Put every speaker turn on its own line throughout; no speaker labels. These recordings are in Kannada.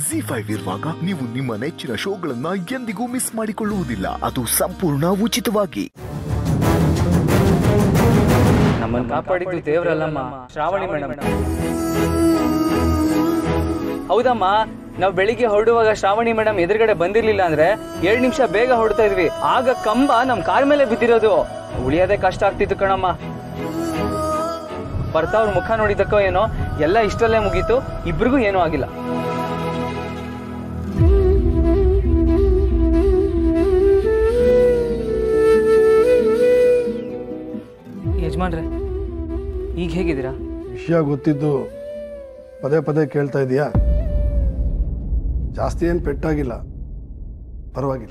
ಜಿ ಫೈವ್ ಇರುವಾಗ ನೀವು ನಿಮ್ಮ ನೆಚ್ಚಿನ ಶೋಗಳನ್ನ ಎಂದಿಗೂ ಮಿಸ್ ಮಾಡಿಕೊಳ್ಳುವುದಿಲ್ಲ ಅದು ಸಂಪೂರ್ಣ ಉಚಿತವಾಗಿ
ನಮ್ಮನ್ನ ಕಾಪಾಡಿದ್ದು ದೇವರಲ್ಲಮ್ಮ ಶ್ರಾವಣಿ ಮೇಡಮ್ ಹೌದಮ್ಮ ನಾವು ಬೆಳಿಗ್ಗೆ ಹೊರಡುವಾಗ ಶ್ರಾವಣಿ ಮೇಡಮ್ ಎದುರುಗಡೆ ಬಂದಿರ್ಲಿಲ್ಲ ಅಂದ್ರೆ ಎರಡ್ ನಿಮಿಷ ಬೇಗ ಹೊರಡ್ತಾ ಇದ್ವಿ ಆಗ ಕಂಬ ನಮ್ ಕಾರ್ ಮೇಲೆ ಬಿದ್ದಿರೋದು ಉಳಿಯೋದೇ ಕಷ್ಟ ಆಗ್ತಿತ್ತು ಕಣಮ್ಮ ಬರ್ತಾ ಅವ್ರ ಮುಖ ನೋಡಿದಕ್ಕೋ ಏನೋ ಎಲ್ಲ ಇಷ್ಟಲ್ಲೇ ಮುಗೀತು ಇಬ್ರಿಗೂ ಏನೂ ಆಗಿಲ್ಲ ಯಜಮಾನ್ರೆ ಈಗ ಹೇಗಿದ್ದೀರಾ
ವಿಷಯ ಗೊತ್ತಿದ್ದು ಪದೇ ಪದೇ ಕೇಳ್ತಾ ಇದೀಯಾ ಜಾಸ್ತಿ ಏನು ಪೆಟ್ಟಾಗಿಲ್ಲ ಪರವಾಗಿಲ್ಲ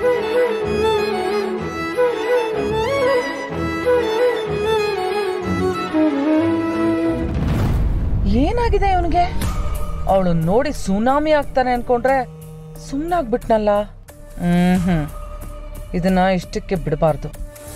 ಏನಾಗಿದೆ ಇವನಿಗೆ ಅವಳು ನೋಡಿ ಸುನಾಮಿ ಆಗ್ತಾನೆ ಅನ್ಕೊಂಡ್ರೆ ಸುಮ್ಮನಾಗ್ಬಿಟ್ನಲ್ಲ ಹ್ಮ್ ಹ್ಮ್ ಇದನ್ನ ಇಷ್ಟಕ್ಕೆ ಬಿಡಬಾರ್ದು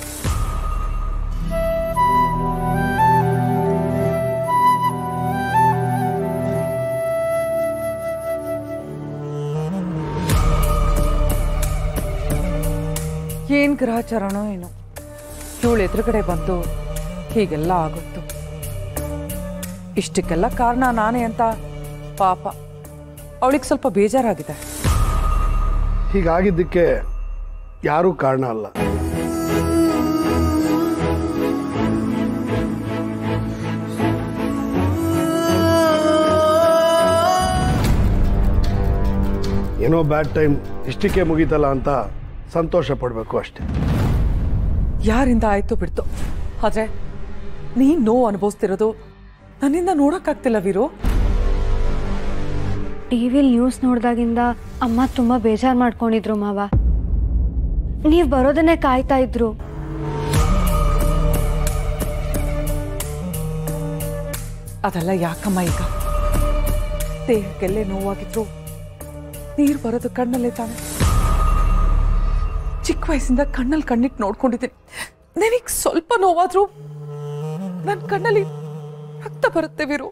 ಏನ್ ಗ್ರಹಚಾರನೋ ಏನೋ ಇವಳು ಎದುರುಗಡೆ ಬಂದು ಹೀಗೆಲ್ಲ ಆಗುತ್ತು ಇಷ್ಟಕ್ಕೆಲ್ಲ ಕಾರಣ ನಾನೇ ಅಂತ ಪಾಪ ಅವಳಿಗೆ ಸ್ವಲ್ಪ ಬೇಜಾರಾಗಿದೆ
ಹೀಗಾಗಿದ್ದಕ್ಕೆ ಯಾರೂ ಕಾರಣ ಅಲ್ಲ ಏನೋ ಬ್ಯಾಡ್ ಟೈಮ್ ಇಷ್ಟಕ್ಕೆ ಮುಗೀತಲ್ಲ ಅಂತ ಸಂತೋಷ ಪಡಬೇಕು ಅಷ್ಟೇ
ಯಾರಿಂದ ಆಯ್ತು ಬಿಡ್ತು ಆದ್ರೆ ನೀನ್ ನೋವು ಅನುಭವಿಸ್ತಿರೋದು ನನ್ನಿಂದ ನೋಡಕ್ಕಾಗ್ತಿಲ್ಲ ವೀರು
ಟಿವಿಲಿ ನ್ಯೂಸ್ ನೋಡ್ದಾಗಿಂದ ಅಮ್ಮ ತುಂಬಾ ಬೇಜಾರ್ ಮಾಡ್ಕೊಂಡಿದ್ರು ಮಾವ ನೀವ್ ಬರೋದನ್ನೇ ಕಾಯ್ತಾ ಇದ್ರು
ಅದೆಲ್ಲ ಯಾಕಮ್ಮ ಈಗ ದೇಹಕ್ಕೆಲ್ಲೇ ನೋವಾಗಿದ್ರು ನೀರು ಬರೋದು ಕಣ್ಣಲ್ಲೇ ತಾನೆ ಚಿಕ್ಕ ವಯಸ್ಸಿಂದ ಕಣ್ಣಲ್ಲಿ ಕಣ್ಣಿಟ್ಟು ನೋಡ್ಕೊಂಡಿದ್ದೀನಿ ನನಗೆ ಸ್ವಲ್ಪ ನೋವಾದ್ರೂ ನನ್ನ ಕಣ್ಣಲ್ಲಿ ರಕ್ತ ಬರುತ್ತೆ ವೀರು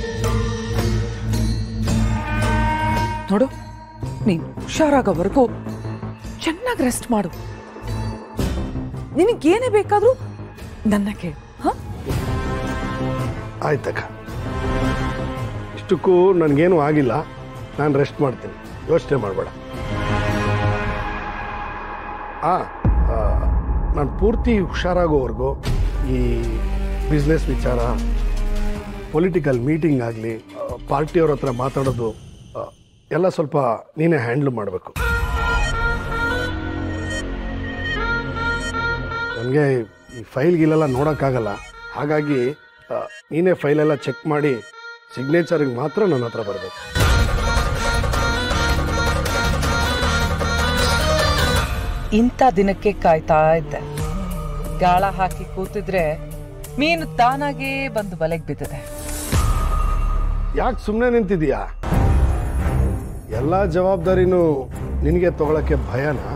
ನೋಡು ನೀನು ಹುಷಾರಾಗೋವರೆಗೂ ಚೆನ್ನಾಗಿ ರೆಸ್ಟ್ ಮಾಡು ನಿನಗೇನೇ ಬೇಕಾದ್ರೂ ನನ್ನ ಕೇಳು ಹಾ
ಆಯ್ತಕ್ಕ ಇಷ್ಟಕ್ಕೂ ನನಗೇನು ಆಗಿಲ್ಲ ನಾನು ರೆಸ್ಟ್ ಮಾಡ್ತೀನಿ ಯೋಚನೆ ಮಾಡಬೇಡ ಆ ನಾನು ಪೂರ್ತಿ ಹುಷಾರಾಗೋವರೆಗೂ ಈ ಬಿಸ್ನೆಸ್ ವಿಚಾರ ಪೊಲಿಟಿಕಲ್ ಮೀಟಿಂಗ್ ಆಗಲಿ ಪಾರ್ಟಿಯವ್ರ ಹತ್ರ ಮಾತಾಡೋದು ಆ, ಎಲ್ಲ ಸ್ವಲ್ಪ ನೀನೇ ಹ್ಯಾಂಡ್ಲ್ ಮಾಡಬೇಕು ನನಗೆ ಈ ಫೈಲ್ಗಿಲೆಲ್ಲ ನೋಡೋಕ್ಕಾಗಲ್ಲ ಹಾಗಾಗಿ ಆ, ನೀನೇ ಫೈಲೆಲ್ಲ ಚೆಕ್ ಮಾಡಿ ಸಿಗ್ನೇಚರ್ಗೆ ಮಾತ್ರ ನನ್ನ ಹತ್ರ ಬರಬೇಕು
ಇಂಥ ದಿನಕ್ಕೆ ಕಾಯ್ತಾ ಇದ್ದೆ ಗಾಳ ಹಾಕಿ ಕೂತಿದ್ರೆ ಮೀನು ತಾನಾಗೇ ಬಂದು ಬಲೆಗೆ ಬಿದ್ದಿದೆ
ಯಾಕೆ ಸುಮ್ಮನೆ ನಿಂತಿದೀಯಾ ಎಲ್ಲ ಜವಾಬ್ದಾರಿನೂ ನಿನಗೆ ತಗೊಳಕ್ಕೆ ಭಯನಾ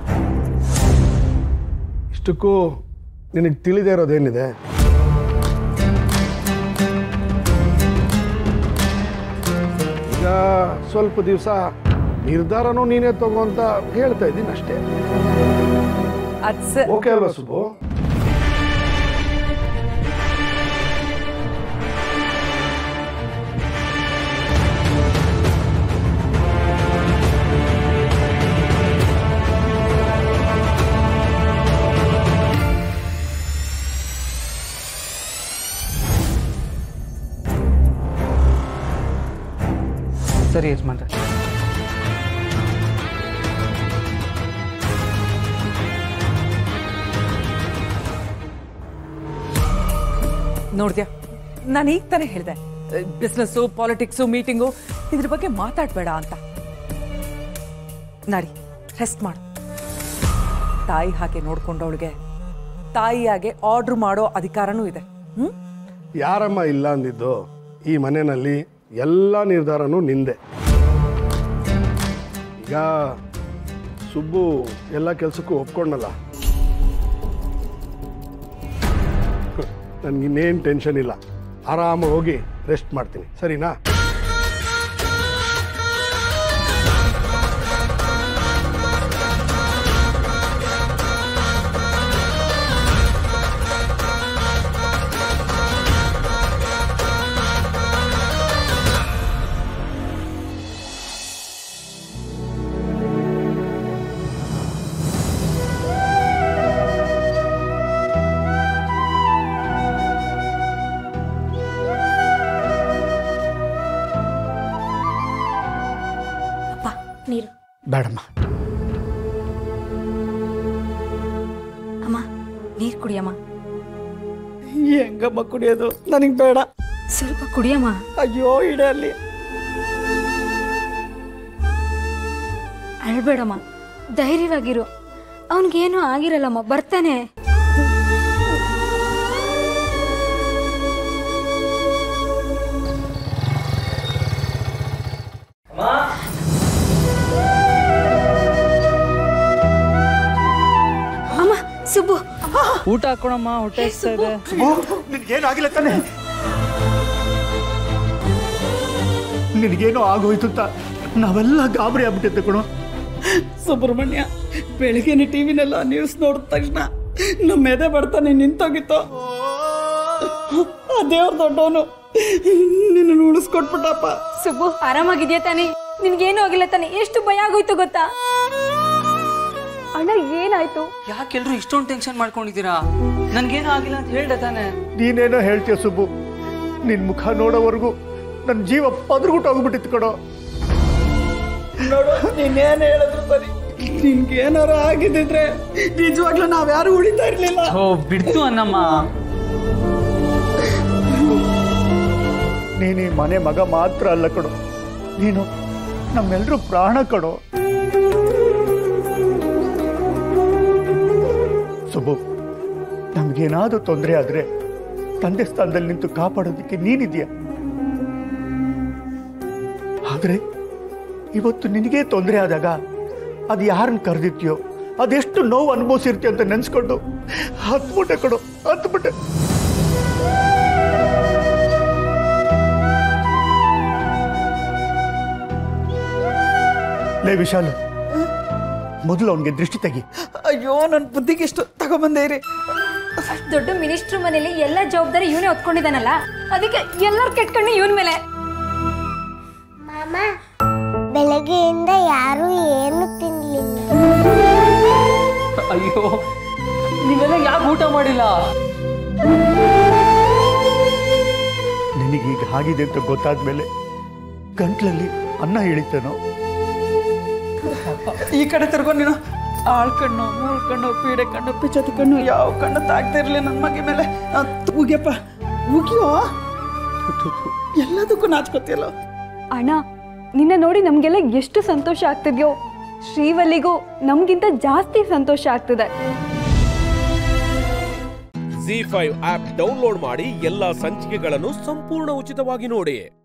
ಇಷ್ಟಕ್ಕೂ ನಿನಗೆ ತಿಳಿದೇ ಇರೋದೇನಿದೆ ಈಗ ಸ್ವಲ್ಪ ದಿವಸ ನಿರ್ಧಾರನೂ ನೀನೇ ತಗೋ ಅಂತ ಹೇಳ್ತಾ ಇದ್ದೀನಿ ಅಷ್ಟೇ
ಅದ್ ಸ-
ಓಕೆ ಅಲ್ವಾ ಸುಬ್ಬು
ಸರಿ ಯಜಮಾನ್ರೆ
ನೋಡ್ದ್ಯಾ ನಾನು ಈಗ ತಾನೇ ಹೇಳಿದೆ ಬಿಸ್ನೆಸ್ಸು ಪಾಲಿಟಿಕ್ಸು ಮೀಟಿಂಗು ಇದ್ರ ಬಗ್ಗೆ ಮಾತಾಡಬೇಡ ಅಂತ ನಡಿ ರೆಸ್ಟ್ ಮಾಡು ತಾಯಿ ಹಾಗೆ ನೋಡ್ಕೊಂಡವಳಿಗೆ ತಾಯಿಯಾಗೆ ಆರ್ಡ್ರ್ ಮಾಡೋ ಅಧಿಕಾರನೂ ಇದೆ ಹ್ಮ್
ಯಾರಮ್ಮ ಇಲ್ಲ ಅಂದಿದ್ದು ಈ ಮನೆಯಲ್ಲಿ ಎಲ್ಲ ನಿರ್ಧಾರನೂ ನಿಂದೆ ಈಗ ಸುಬ್ಬು ಎಲ್ಲ ಕೆಲಸಕ್ಕೂ ಒಪ್ಕೊಂಡಲ್ಲ ನನಗಿನ್ನೇನು ಟೆನ್ಷನ್ ಇಲ್ಲ ಆರಾಮಾಗಿ ಹೋಗಿ ರೆಸ್ಟ್ ಮಾಡ್ತೀನಿ ಸರಿನಾ
ನೀರು
ಬೇಡಮ್ಮ
ಅಮ್ಮ ನೀರು ಕುಡಿಯಮ್ಮ
ಹೆಂಗಮ್ಮ ಕುಡಿಯೋದು ನನಗೆ ಬೇಡ
ಸ್ವಲ್ಪ ಕುಡಿಯಮ್ಮ
ಅಯ್ಯೋ ಇಡೆ ಅಲ್ಲಿ
ಅಳ್ಬೇಡಮ್ಮ ಧೈರ್ಯವಾಗಿರು ಅವನಿಗೇನು ಆಗಿರಲ್ಲಮ್ಮ ಬರ್ತಾನೆ ಅಮ್ಮ ಸುಬ್ಬು
ಊಟ ಹಾಕೋಣಮ್ಮ ಹೊಟ್ಟೆ ಹಸ್ತಾ ಇದೆ
ನಿನ್ಗೇನಾಗಿಲ್ಲ ತಾನೆ ನಿನಗೇನೋ ಆಗೋಯ್ತು ಅಂತ ನಾವೆಲ್ಲ ಗಾಬರಿ ಆಗ್ಬಿಟ್ಟಿದ್ದೆ ಕಣೋ ಸುಬ್ರಹ್ಮಣ್ಯ ಬೆಳಿಗ್ಗೆನೆ ಟಿವಿನೆಲ್ಲ ನ್ಯೂಸ್ ನೋಡಿದ ತಕ್ಷಣ ನಮ್ಮ ಎದೆ ಬರ್ತಾನೆ ನಿಂತೋಗಿತ್ತು ಆ ದೇವ್ರ ದೊಡ್ಡವನು ನಿನ್ನ ಉಳಿಸ್ಕೊಟ್ಬಿಟ್ಟಪ್ಪ
ಸುಬ್ಬು ಆರಾಮಾಗಿದ್ಯಾ ತಾನೆ ನಿನ್ಗೇನು ಆಗಿಲ್ಲ ತಾನೆ ಎಷ್ಟು ಭಯ ಆಗೋಯ್ತು ಗೊತ್ತಾ ಅಣ್ಣ ಏನಾಯ್ತು
ಯಾಕೆಲ್ರು ಇಷ್ಟೊಂದು ಟೆನ್ಷನ್ ಮಾಡ್ಕೊಂಡಿದ್ದೀರಾ ನನ್ಗೇನು ಆಗಿಲ್ಲ ಅಂತ ಹೇಳ್ದೆ ತಾನೆ
ನೀನೇನೋ ಹೇಳ್ತೀಯ ಸುಬ್ಬು ನಿನ್ ಮುಖ ನೋಡೋವರೆಗೂ ನನ್ನ ಜೀವ ಪದ್ರಗುಟ್ಟೋಗ್ಬಿಟ್ಟಿತ್ತು ಕಣೋ ನೋಡು ನೀನೇನು ಹೇಳಿದ್ರು ಸರಿ ನಿನ್ಗೇನಾರ ಆಗಿದ್ದಿದ್ರೆ ನಿಜವಾಗ್ಲೂ ನಾವ್ಯಾರು ಉಳಿತಾ ಇರ್ಲಿಲ್ಲ
ಓ ಬಿಡ್ತು ಅನ್ನಮ್ಮ
ನೀನು ಈ ಮನೆ ಮಗ ಮಾತ್ರ ಅಲ್ಲ ಕಣೋ ನೀನು ನಮ್ಮೆಲ್ಲರೂ ಪ್ರಾಣ ಕಣೋ ಸುಬ್ಬು ನಮ್ಗೇನಾದ್ರೂ ತೊಂದರೆ ಆದ್ರೆ ತಂದೆ ಸ್ಥಾನದಲ್ಲಿ ನಿಂತು ಕಾಪಾಡೋದಕ್ಕೆ ನೀನಿದ್ಯಾ ಆದ್ರೆ ಇವತ್ತು ನಿನಗೆ ತೊಂದರೆ ಆದಾಗ ಅದು ಯಾರನ್ನ ಕರೆದಿತ್ಯೋ ಅದೆಷ್ಟು ನೋವು ಅನುಭವಿಸಿರ್ತೀಯ ಅಂತ ನೆನ್ಸ್ಕೊಂಡು ಹತ್ಬಿಟ್ಟೆ ಕಣೋ ಹತ್ಬಿಟ್ಟೆ ಲೇ ವಿಶಾಲ್ ಮೊದಲು ಅವನಿಗೆ ದೃಷ್ಟಿ ತೆಗಿ
ಅಯ್ಯೋ ನನ್ನ ಬುದ್ಧಿಗೆ ಎಷ್ಟು ತಗೊಬಂದೆ ಇರಿ
ದೊಡ್ಡ ಮಿನಿಸ್ಟ್ರ್ ಮನೇಲಿ ಎಲ್ಲ ಜವಾಬ್ದಾರಿ ಇವನೇ ಹೊತ್ಕೊಂಡಿದ್ದಾನಲ್ಲ ಅದಕ್ಕೆ ಎಲ್ಲರೂ ಕೆಟ್ಕೊಂಡು ಇವನ್ ಮೇಲೆ
ಮಾಮ ಬೆಳಗ್ಗೆಯಿಂದ ಯಾರು ಏನು ತಿನ್ಲಿಲ್ಲ
ಅಯ್ಯೋ ನೀವೆಲ್ಲ ಯಾಕೆ ಊಟ ಮಾಡಿಲ್ಲ
ನಿನಗೀಗ ಆಗಿದೆ ಅಂತ ಗೊತ್ತಾದ್ಮೇಲೆ ಗಂಟ್ಲಲ್ಲಿ ಅನ್ನ ಇಳಿತೇನೋ
ಈ ಕಡೆ ತಿರ್ಗೋ ನೀನು ಆಳ್ ಕಣ್ಣು ಮೂಳ್ ಕಣ್ಣು ಪೀಡೆ ಕಣ್ಣು ಪಿಚದ ಕಣ್ಣು ಯಾವ ಕಣ್ಣು ತಾಗ್ತಾ ಇರಲಿ ನನ್ನ ಮಗಿ ಮೇಲೆ ಆ, ಉಗ್ಯಪ್ಪ ಉಗಿಯೋ ಎಲ್ಲದಕ್ಕೂ ನಾಚ್ಕೋತಿಯಲ್ಲ
ಅಣ್ಣ ನಿನ್ನ ನೋಡಿ ನಮಗೆಲ್ಲ ಎಷ್ಟು ಸಂತೋಷ ಆಗ್ತಿದ್ಯೋ ಶ್ರೀವಲ್ಲಿಗೂ ನಮಗಿಂತ ಜಾಸ್ತಿ ಸಂತೋಷ ಆಗ್ತಿದೆ
ಜಿ ಫೈವ್ ಆಪ್ ಡೌನ್ಲೋಡ್ ಮಾಡಿ ಎಲ್ಲಾ ಸಂಚಿಕೆಗಳನ್ನು ಸಂಪೂರ್ಣ ಉಚಿತವಾಗಿ ನೋಡಿ